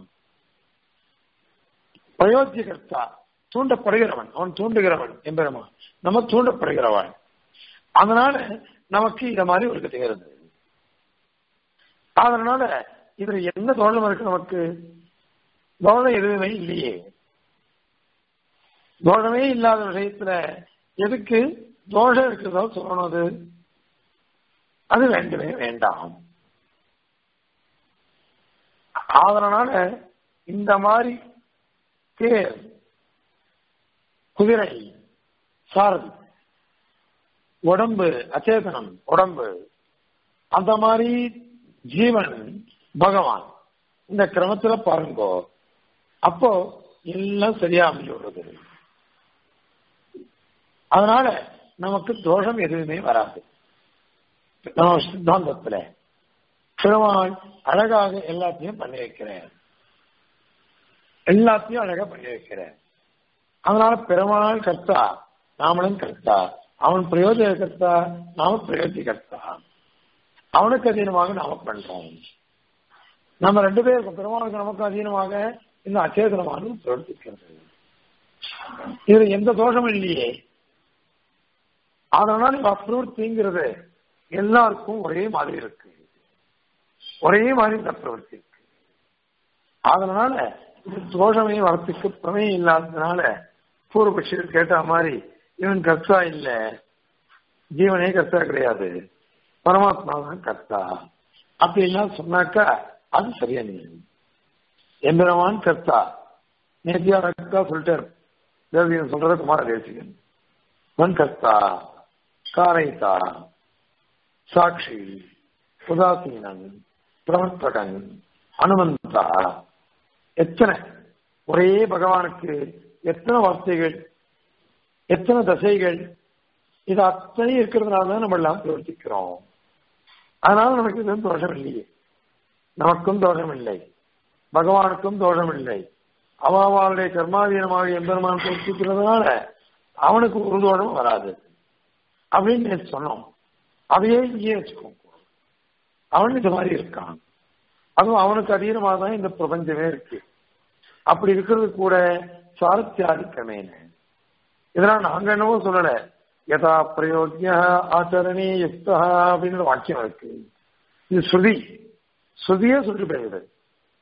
பிரயோஜ்ய கர்த்தா தூண்டப்படுகிறவன் அவன் தூண்டுகிறவன் எம்பெருமான் நம்ம தூண்டப்படுகிறவன் அதனால நமக்கு இத மாதிரி ஒரு கட்டுகிறது அதனால இதுல என்ன தோழம் இருக்கு நமக்கு தோழம் எதுவுமே இல்லையே தோஷமே இல்லாத விஷயத்துல எதுக்கு தோஷம் இருக்கிறதோ சொல்லணும் அது அது வேண்டவே வேண்டாம் அதனால இந்த மாதிரி தேர் குதிரை சாரதி உடம்பு அச்சேதனம் உடம்பு அந்த மாதிரி ஜீவன் பகவான் இந்த கிரமத்துல பாருங்கோ அப்போ எல்லாம் சரியா அமைஞ்சு விடுறது அதனால நமக்கு தோஷம் எதுவுமே வராது நம்ம சித்தாந்தத்துல பெருமாள் அழகாக எல்லாத்தையும் பண்ணி வைக்கிறேன் எல்லாத்தையும் அழகா பண்ணி வைக்கிறேன் அதனால பெருமாள் கர்த்தா நாமளும் கர்த்தா அவன் பிரயோஜன கர்த்தா நாம பிரயோஜி கர்த்தா அவனுக்கு அதீனமாக நாம பண்றோம் நம்ம ரெண்டு பேருக்கும் பெருமாளுக்கு நமக்கு அதீனமாக இந்த அச்சேதனமானது பிரவர்த்திக்கிறது இது எந்த தோஷமும் இல்லையே அதனால பிரவர்த்திங்கிறது எல்லாருக்கும் ஒரே மாதிரி இருக்கு ஒரே மாதிரி இந்த பிரவர்த்தி இருக்கு அதனால தோஷமே வரத்துக்கு பிரமேயம் இல்லாததுனால பூர்வபட்சியில் கேட்ட மாதிரி இவன் கர்த்தா இல்ல ஜீவனே கர்த்தா கிடையாது பரமாத்மா தான் கர்த்தா அப்படி எல்லாம் சொன்னாக்கா அது சரியா நீ எம்பெருமான் கர்த்தா நேத்தியா கர்த்தா சொல்லிட்டார் தேவதியன் சொல்றது குமார தேசிகன் மன் கர்த்தா காரைத்தா சாட்சி உதாசீனன் பிரவர்த்தகன் அனுமந்தா எத்தனை ஒரே பகவானுக்கு எத்தனை வார்த்தைகள் எத்தனை தசைகள் இது அத்தனை இருக்கிறதுனால தான் நம்ம எல்லாம் பிரவர்த்திக்கிறோம் அதனால நமக்கு எதுவும் தோஷம் இல்லையே நமக்கும் தோஷம் இல்லை பகவானுக்கும் தோஷம் இல்லை அவாவாளுடைய கர்மாதீனமாக எம்பெருமான் பிரவர்த்திக்கிறதுனால அவனுக்கு ஒரு தோஷம் வராது அப்படின்னு நேற்று சொன்னோம் அதையே இங்கே வச்சுக்கோங்க அவன் இந்த மாதிரி இருக்கான் அதுவும் அவனுக்கு அதீனமாக தான் இந்த பிரபஞ்சமே இருக்கு அப்படி இருக்கிறது கூட சாரத்தியாதிக்கமேன இதெல்லாம் நாங்க என்னவோ சொல்லல யதா பிரயோஜ்ய ஆச்சரணே யுக்தா அப்படின்னு வாக்கியம் இருக்கு இது ஸ்ருதி ஸ்ருதியே சொல்லி போயிடுது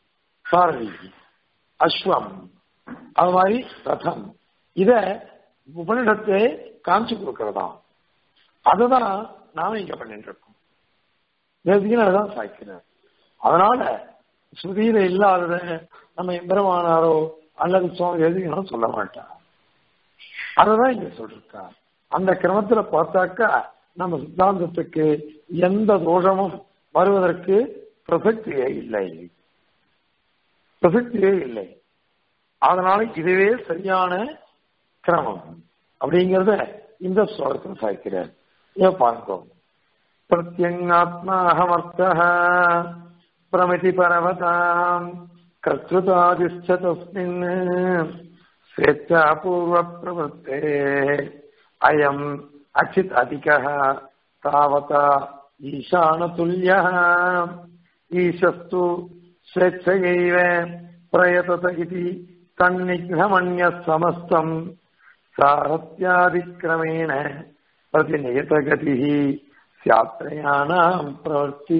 சாரதி அஸ்வம் அது மாதிரி ரதம் இத உபனிடத்தை காமிச்சு கொடுக்கறதாம் அதுதான் நாம இங்க பண்ணிட்டு இருக்கோம் தேசிகன் அதுதான் சாய்க்கிறார் அதனால ஸ்ருதியில இல்லாதத நம்ம எம்பெருமானாரோ அல்லது சுவாமி தேசிகனோ சொல்ல மாட்டார் அததான் இங்க சொல்லிருக்கா அந்த கிரமத்துல பார்த்தாக்கா நம்ம சித்தாந்தத்துக்கு எந்த தோஷமும் வருவதற்கு பிரசக்தியே இல்லை பிரசக்தியே இல்லை அதனால இதுவே சரியான கிரமம் அப்படிங்கறத இந்த ஸ்லோகத்தில் சாய்க்கிறார் ஏன் பார்க்கிறோம் பிரத்யங்காத்மா அகமர்த்த பிரமிதி பரவதாம் கர்த்தாதிஷ்ட தஸ்மின் ஸ்வேச்சா பூர்வ பிரவருத்தே அயம் அச்சித் அதிக தாவதா ஈசானதுல்ய ஈசஸ்து ஸ்வேச்சையைவ பிரயதத இது தன்னிக்னமன்ய சமஸ்தம் சாரத்யாதிக்கிரமேண பிரதிநியதகதி சாத்திரயானாம் பிரவர்த்தி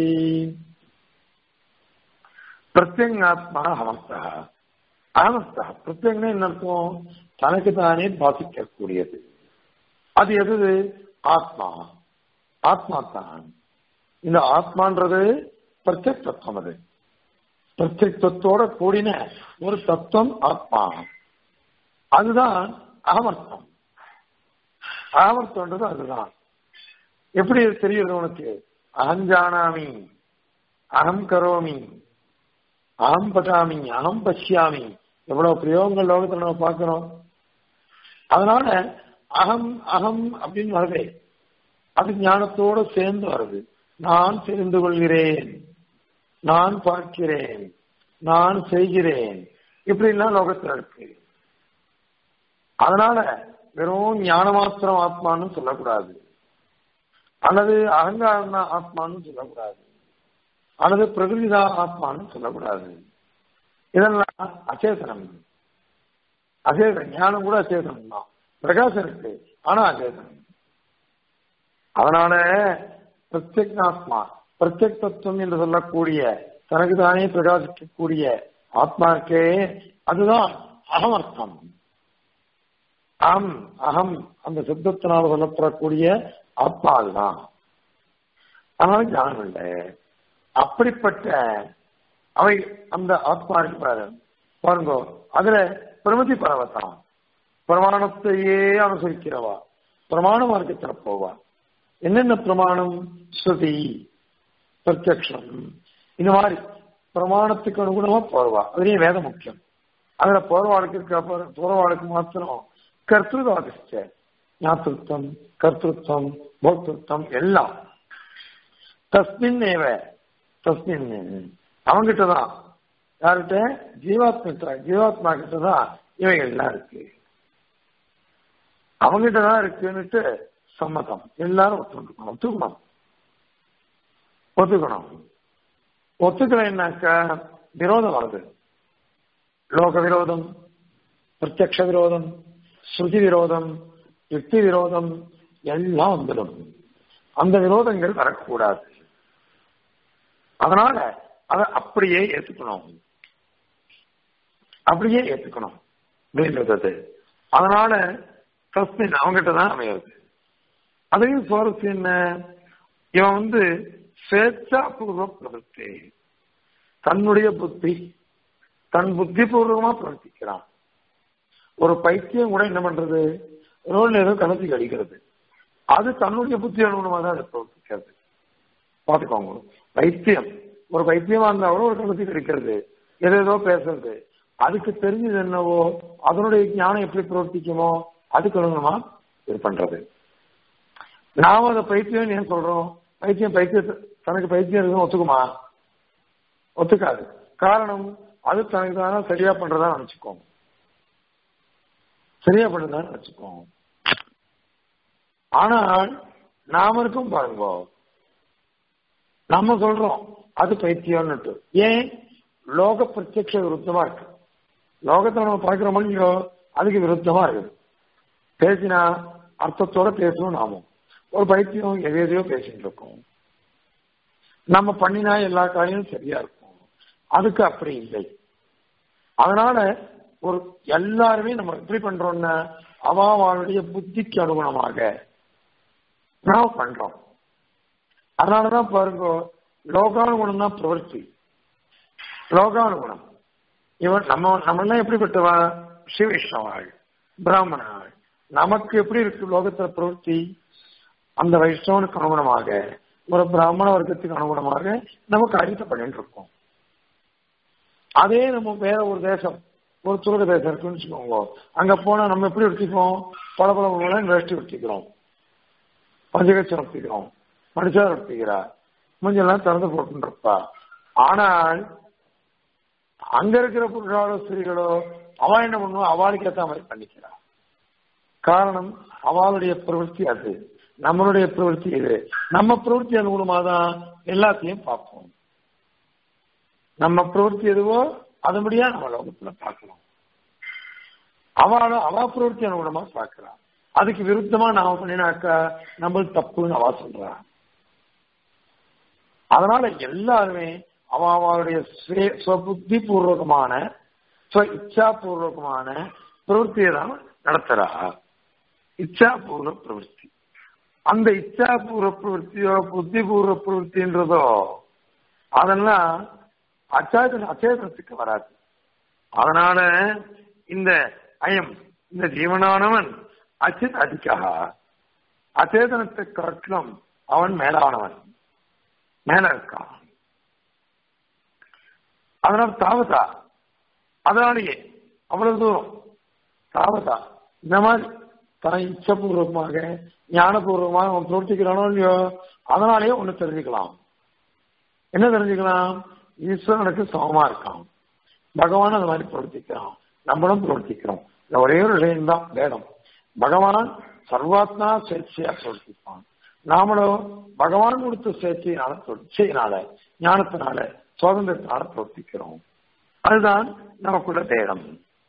பிரத்யங்காத்மா அமர்த்தா அமர்த்தா பிரத்யங்கம் என்ன அர்த்தம் தனக்கு தானே பாசிக்கக்கூடியது அது எது ஆத்மா ஆத்மா தான் இந்த ஆத்மான்றது பிரத்யக் தத்துவம் அது பிரத்யக் தத்துவோட கூடின ஒரு தத்துவம் ஆத்மா அதுதான் அகமர்த்தம் அகமர்த்தம்ன்றது அதுதான் எப்படி தெரியுது உனக்கு அகஞ்சானாமி அகம் கரோமி அகம் பட்டாமி அகம் பசியாமி எவ்வளவு பிரயோகங்கள் லோகத்தில் நம்ம பார்க்கிறோம் அதனால அகம் அகம் அப்படின்னு வருது அது ஞானத்தோடு சேர்ந்து வருது நான் தெரிந்து கொள்கிறேன் நான் பார்க்கிறேன் நான் செய்கிறேன் இப்படிலாம் லோகத்தில் இருக்கு அதனால வெறும் ஞான மாத்திரம் ஆத்மான்னு சொல்லக்கூடாது அல்லது அகங்காரம் ஆத்மான்னு சொல்லக்கூடாது அல்லது பிரகிருதிதா ஆத்மான்னு சொல்லக்கூடாது இதெல்லாம் அச்சேதனம் அச்சேதனம் ஞானம் கூட அச்சேதனம் தான் பிரகாசம் இருக்கு ஆனா அச்சேதனம் அதனால பிரத்யக்னாத்மா பிரத்யக் தத்துவம் என்று சொல்லக்கூடிய தனக்கு தானே பிரகாசிக்கக்கூடிய ஆத்மா இருக்கே அதுதான் அகமர்த்தம் அகம் அகம் அந்த சித்தத்தினால் சொல்லப்படக்கூடிய ஆத்மா அதுதான் அதனால ஞானம் இல்லை அப்படிப்பட்ட அவை அந்த ஆத்மா இருக்கு பாரு பாருங்க அதுல பிரமதி பரவத்தான் பிரமாணத்தையே அனுசரிக்கிறவா பிரமாண மார்க்கத்தில் போவா என்னென்ன பிரமாணம் ஸ்ருதி பிரத்யக்ஷம் இந்த மாதிரி பிரமாணத்துக்கு அனுகுணமா போறவா அதுலயும் வேதம் முக்கியம் அதுல போறவாளுக்கு இருக்க போறவாளுக்கு மாத்திரம் கர்த்திருவாதிஷ்ட ஞாத்திருத்தம் கர்த்திருத்தம் போக்திருத்தம் எல்லாம் தஸ்மின் ஏவ தஸ்மின் அவங்கிட்ட தான் யார்கிட்ட ஜீவாத்மா ஜீவாத்மா கிட்ட தான் இவைகள் எல்லாம் இருக்கு அவங்கிட்ட தான் இருக்குன்னுட்டு சம்மதம் எல்லாரும் ஒத்துக்கணும் ஒத்துக்கணும் ஒத்துக்கணும் ஒத்துக்கலைன்னாக்கா விரோதம் வருது லோக விரோதம் பிரத்யக்ஷ விரோதம் ஸ்ருதி விரோதம் யுக்தி விரோதம் எல்லாம் வந்துடும் அந்த விரோதங்கள் வரக்கூடாது அதனால அதை அப்படியே ஏத்துக்கணும் அப்படியே ஏத்துக்கணும் அப்படின்றது அதனால தஸ்மின் அவங்ககிட்ட தான் அமையாது அதையும் சுவாரஸ்யம் என்ன இவன் வந்து ஸ்வேச்சா பூர்வ பிரவர்த்தி தன்னுடைய புத்தி தன் புத்தி பூர்வமா பிரவர்த்திக்கிறான் ஒரு பைத்தியம் கூட என்ன பண்றது ரோட்ல ஏதோ கணத்தி அடிக்கிறது அது தன்னுடைய புத்தி அனுகுணமா தான் அதை பிரவர்த்திக்கிறது பாத்துக்கோங்க பைத்தியம் ஒரு பைத்தியமா இருந்தாலும் ஒரு கணத்தி கிடைக்கிறது எதேதோ பேசுறது அதுக்கு தெரிஞ்சது என்னவோ அதனுடைய ஞானம் எப்படி பிரவர்த்திக்குமோ அதுக்கு அனுகுணமா இது பண்றது நாம அதை பைத்தியம் ஏன் சொல்றோம் பைத்தியம் பைத்தியம் தனக்கு பைத்தியம் இருக்குன்னு ஒத்துக்குமா ஒத்துக்காது காரணம் அது தனக்கு தானே சரியா பண்றதா நினைச்சுக்கோங்க சரியா பண்றதா நினைச்சுக்கோங்க ஆனால் நாம இருக்கும் பாருங்க நம்ம சொல்றோம் அது பைத்தியம்னுட்டு ஏன் லோக பிரத்யக்ஷ விருத்தமா இருக்கு லோகத்தை நம்ம பார்க்கிறோமோ இல்லையோ அதுக்கு விருத்தமா இருக்குது பேசினா அர்த்தத்தோட பேசணும் நாமும் ஒரு பைத்தியம் எது எதையோ பேசிட்டு இருக்கோம் நம்ம பண்ணினா எல்லா காரியமும் சரியா இருக்கும் அதுக்கு அப்படி இல்லை அதனால ஒரு எல்லாருமே நம்ம எப்படி பண்றோம்னா அவாவாளுடைய புத்திக்கு அனுகுணமாக நாம பண்றோம் அதனாலதான் பாருங்க லோகானுகுணம் தான் பிரவர்த்தி லோகானுகுணம் இவன் நம்ம நம்ம எல்லாம் எப்படிப்பட்டவா ஸ்ரீவைஷ்ணவாள் பிராமணாள் நமக்கு எப்படி இருக்கு லோகத்துல பிரவர்த்தி அந்த வைஷ்ணவனுக்கு அனுகுணமாக ஒரு பிராமண வர்க்கத்துக்கு அனுகுணமாக நம்ம காரியத்தை பண்ணிட்டு இருக்கோம் அதே நம்ம வேற ஒரு தேசம் ஒரு துருக தேசம் இருக்குன்னு வச்சுக்கோங்க அங்க போனா நம்ம எப்படி எடுத்துப்போம் பல பல வேஷ்டி எடுத்துக்கிறோம் பஞ்சகச்சம் எடுத்துக்கிறோம் மனுஷார் எடுத்துக்கிறா மூஞ்செல்லாம் திறந்து போட்டுருப்பா ஆனால் அங்க இருக்கிற புருஷாலோ ஸ்திரீகளோ அவ என்ன பண்ணுவா அவளுக்கு ஏத்த மாதிரி பண்ணிக்கிறா காரணம் அவளுடைய பிரவൃத்தி அது நம்மளுடைய பிரவൃத்தி இது நம்ம பிரவൃத்தி அனுகூலமா தான் எல்லாத்தையும் பார்ப்போம் நம்ம பிரவൃத்தி எதுவோ அதுபடியா நம்ம லோகத்துல பார்க்கலாம் அவளும் அவ பிரவൃத்தி அனுகூலமா பார்க்கலாம் அதுக்கு விருத்தமா நாம பண்ணினாக்கா நம்மளுக்கு தப்புன்னு அவ சொல்றா அதனால எல்லாருமே அவ அவளுடைய புத்தி பூர்வகமான இச்சா பூர்வகமான பிரவೃத்தியை தான் நடத்துறா இச்சா பூர்வ பிரவೃத்தி அந்த இச்சா பூர்வ பிரவೃத்தியோ புத்தி பூர்வ பிரவೃத்தின்றதோ அதெல்லாம் அச்சேதன அச்சேதனத்துக்கு வராது அதனால இந்த அயம் இந்த ஜீவனானவன் அச்சித் அதிகா அச்சேதனத்தை காட்டிலும் அவன் மேலானவன் மேல இருக்கான் அதனால தாவதா அதனாலேயே அவ்வளவு தூரம் தாவதா இந்த மாதிரி தான் இச்சபூர்வமாக ஞானபூர்வமாக அவன் பிரவர்த்திக்கிறானோ இல்லையோ அதனாலேயே ஒண்ணு தெரிஞ்சுக்கலாம் என்ன தெரிஞ்சுக்கலாம் ஈஸ்வரனுக்கு சமமா இருக்கான் பகவான் அந்த மாதிரி பிரவர்த்திக்கிறான் நம்மளும் பிரவர்த்திக்கிறோம் இந்த ஒரே ஒரு விஷயம் தான் வேடம் பகவான் சர்வாத்மா சுயேட்சையா பிரவர்த்திப்பான் நாமளும் பகவான் கொடுத்த சுயேட்சையினால இச்சையினால ஞானத்தினால சுதந்திரத்தினால பிரவர்த்திக்கிறோம் அதுதான் நமக்குள்ள தேடம்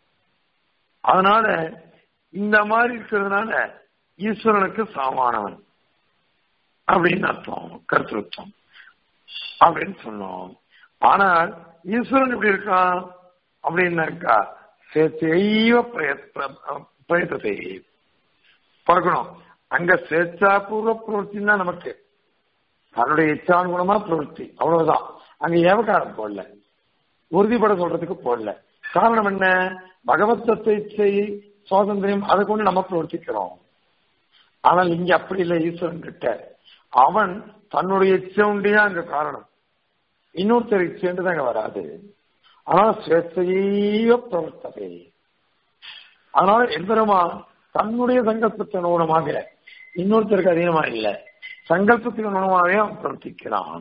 அதனால இந்த மாதிரி இருக்கிறதுனால ஈஸ்வரனுக்கு சமமானவன் அப்படின்னு அர்த்தம் கருத்துருத்தம் அப்படின்னு சொன்னோம் ஆனால் ஈஸ்வரன் எப்படி இருக்கான் அப்படின்னாக்கா சேச்சைவ பிரயத்தத்தை பார்க்கணும் அங்க ஸ்வேச்சாபூர்வ பிரவൃத்தி தான் நமக்கு தன்னுடைய இச்சானுகுணமா பிரவൃத்தி அவ்வளவுதான் அங்க ஏவகாரம் போடல உறுதிப்பட சொல்றதுக்கு போடல காரணம் என்ன பகவத்தத்தை இச்சை சுவாதந்திரம் அதை கொண்டு நம்ம பிரவர்த்திக்கிறோம் ஆனால் இங்க அப்படி இல்லை ஈஸ்வரன் கிட்ட அவன் தன்னுடைய இச்சை உண்டியா அங்க காரணம் இன்னொருத்தர் இச்சைன்றது அங்க வராது அதனால சுவேச்சையோ பிரவர்த்ததே அதனால எந்திரமா தன்னுடைய சங்கல்பத்தின் அனுகுணமாக இன்னொருத்தருக்கு அதிகமா இல்லை சங்கல்பத்துக்கு அனுகுணமாகவே அவன் பிரவர்த்திக்கிறான்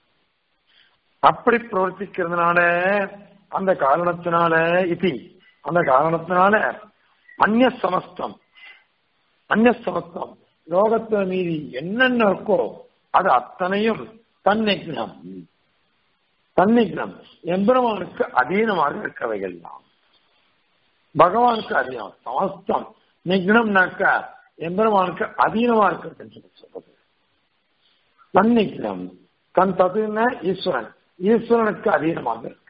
அப்படி பிரவர்த்திக்கிறதுனால அந்த காரணத்தினால இதி அந்த காரணத்தினால அந்நிய சமஸ்தம் அந்நிய சமஸ்தம் லோகத்துல மீறி என்னென்ன இருக்கோ அது அத்தனையும் தன்னிக்னம் தன்னிக்னம் எம்பெருமானுக்கு அதீனமாக இருக்கவைகள் தான் பகவானுக்கு அதீனம் சமஸ்தம் நிக்னம்னாக்க எம்பெருமானுக்கு அதீனமா இருக்கிறது சொல்றது தன்னிக்னம் தன் ததுன்னா ஈஸ்வரன் ஈஸ்வரனுக்கு அதீனமாக இருக்கு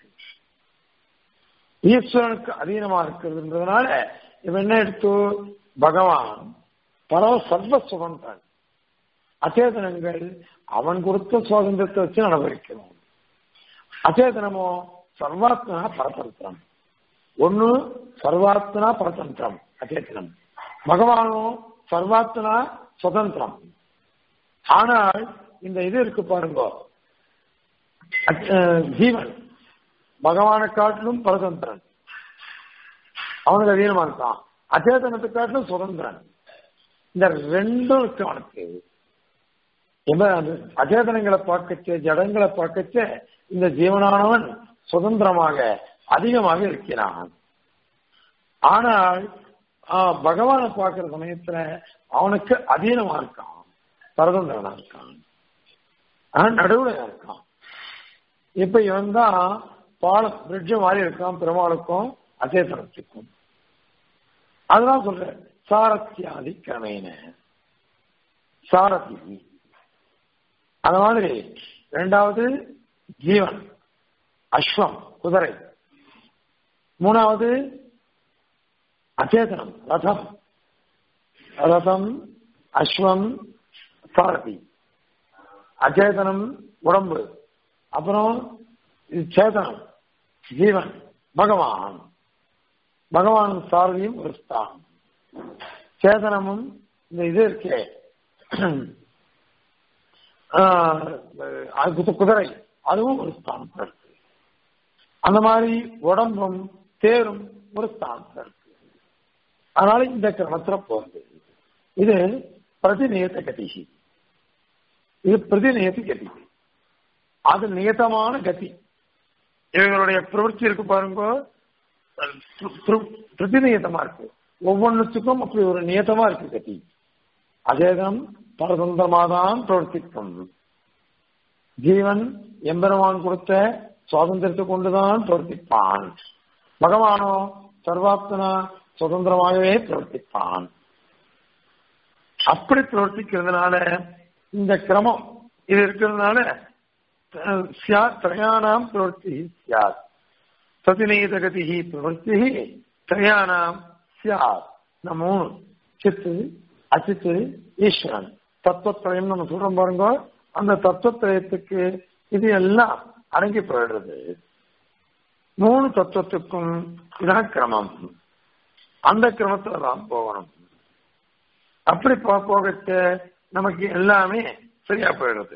ஈஸ்வரனுக்கு அதீனமா இருக்கிறதுன்றதுனால இவன் என்ன எடுத்து பகவான் பரவ சர்வ சுதந்திரன் அச்சேதனங்கள் அவன் கொடுத்த சுதந்திரத்தை வச்சு அனுபவிக்கணும் அச்சேதனமோ சர்வாத்மனா பரதந்திரம் ஒண்ணு சர்வாத்மனா பரதந்திரம் அச்சேதனம் பகவானோ சர்வாத்மனா சுதந்திரம் ஆனால் இந்த இது இருக்கு பாருங்க ஜீவன் பகவானை காட்டிலும் பரதந்திரன் அவனுக்கு அதீனமா இருக்கான் அச்சேதனத்தை காட்டிலும் சுதந்திரன் இந்த ரெண்டும் இருக்கு அவனுக்கு அச்சேதனங்களை பார்க்கச்சே ஜடங்களை பார்க்கச்சே இந்த ஜீவனானவன் சுதந்திரமாக அதிகமாக இருக்கிறான் ஆனால் பகவானை பார்க்கிற சமயத்துல அவனுக்கு அதீனமா இருக்கான் பரதந்திரனா இருக்கான் ஆனா நடுவுல இருக்கான் இப்ப இவன் தான் பாலம் பிரிட்ஜ் மாதிரி இருக்கான் பெருமாளுக்கும் அச்சேதனத்துக்கும் அதுதான் சொல்றேன் சாரத்தியாதி கிரமேன சாரதி அந்த மாதிரி ரெண்டாவது ஜீவன் அஸ்வம் குதிரை மூணாவது அச்சேதனம் ரதம் ரதம் அஸ்வம் சாரதி அச்சேதனம் உடம்பு அப்புறம் இது சேதனம் ஜீவன் பகவான் பகவான் சாரதியும் ஒரு ஸ்தானம் சேதனமும் இந்த இது இருக்கே குதிரை அதுவும் ஒரு ஸ்தானத்தில் இருக்கு அந்த மாதிரி உடம்பும் தேரும் ஒரு ஸ்தானத்தில் இருக்கு அதனால இந்த கிரமத்துல போறது இது பிரதிநியத்த கதி இது பிரதிநியத்த கதி அது நியதமான கதி இவங்களுடைய பிரவൃத்தி இருக்கு பாருங்க பிரதிநியதமா இருக்கு ஒவ்வொன்றுத்துக்கும் அப்படி ஒரு நியதமா இருக்கு கதி அதேதான் பரதந்திரமாதான் பிரவர்த்திக்கும் ஜீவன் எம்பெருமான் கொடுத்த சுவாதந்திரத்தை கொண்டுதான் பிரவர்த்திப்பான் பகவானோ சர்வாத்மனா சுதந்திரமாகவே பிரவர்த்திப்பான் அப்படி பிரவர்த்திக்கிறதுனால இந்த கிரமம் இது இருக்கிறதுனால சியாத் திரயானாம் பிரவர்த்தி சியாத் பிரதிநீதகதி பிரவர்த்தி திரயானாம் சியாத் இந்த மூணு சித்து அச்சித்து ஈஸ்வரன் தத்துவத்திரயம் நம்ம சொல்றோம் பாருங்க அந்த தத்துவத்திரயத்துக்கு இது எல்லாம் அடங்கி போயிடுறது மூணு தத்துவத்துக்கும் இதான் கிரமம் அந்த கிரமத்துல தான் போகணும் அப்படி போகச்ச நமக்கு எல்லாமே சரியா போயிடுறது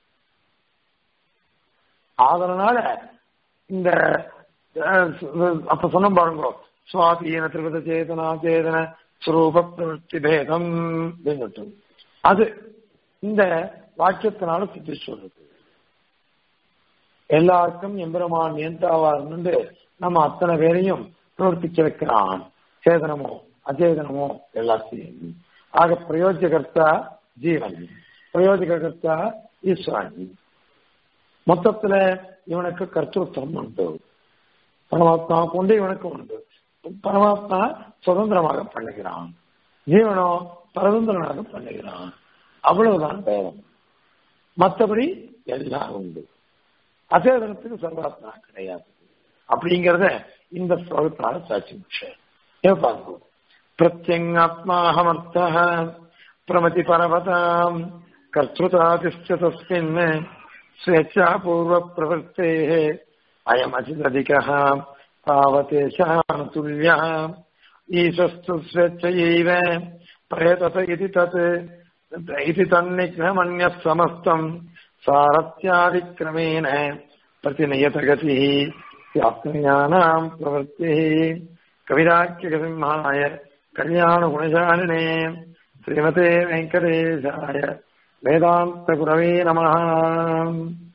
அதனால இந்த அப்ப சொன்ன பாருங்க சுவாதீன திருவித சேதனா சேதன சுரூப பிரவருத்தி பேதம் அப்படின்னுட்டு அது இந்த வாக்கியத்தினால சுற்றி சொல்றது எல்லாருக்கும் எம்பெருமான் நியந்தாவா இருந்து நம்ம அத்தனை பேரையும் பிரவர்த்திக்க வைக்கிறான் சேதனமோ அச்சேதனமோ எல்லாத்தையும் ஆக பிரயோஜகர்த்தா ஜீவன் பிரயோஜகர்த்தா ஈஸ்வரன் மொத்தத்துல இவனுக்கு கர்த்தத்துவம் உண்டு பரமாத்மா கொண்டு இவனுக்கு உண்டு பரமாத்மா சுதந்திரமாக பண்ணுகிறான் ஜீவனோ பரதந்திரனாக பண்ணுகிறான் அவ்வளவுதான் பேதம் மற்றபடி எல்லாம் உண்டு அசேதனத்துக்கு சர்வாத்மா கிடையாது அப்படிங்கிறத இந்த ஸ்லோகத்தினால சாட்சி முடிச்சேன் பார்ப்போம் பிரத்யங்காத்மாஹமர்த்த பிரமதி பரவதாம் கர்த்ததாதிஷ்ட தஸ்மின் ஸ்வேச்சாபூர்வ பிரவருத்தே அயமதிததிகः तावतेषां तुल्यः ईशस्तु स्वेच्छयैव प्रयतत इति तत् इति तन्निघ्नमन्यः समस्तम् सारथ्यादिक्रमेण प्रतिनियतगतिः स्यात्मज्ञानाम् प्रवृत्तिः कविराख्यकसिंहाय कल्याणगुणशालिने श्रीमते वेङ्कटेशाय वेदान्तगुरवे नमः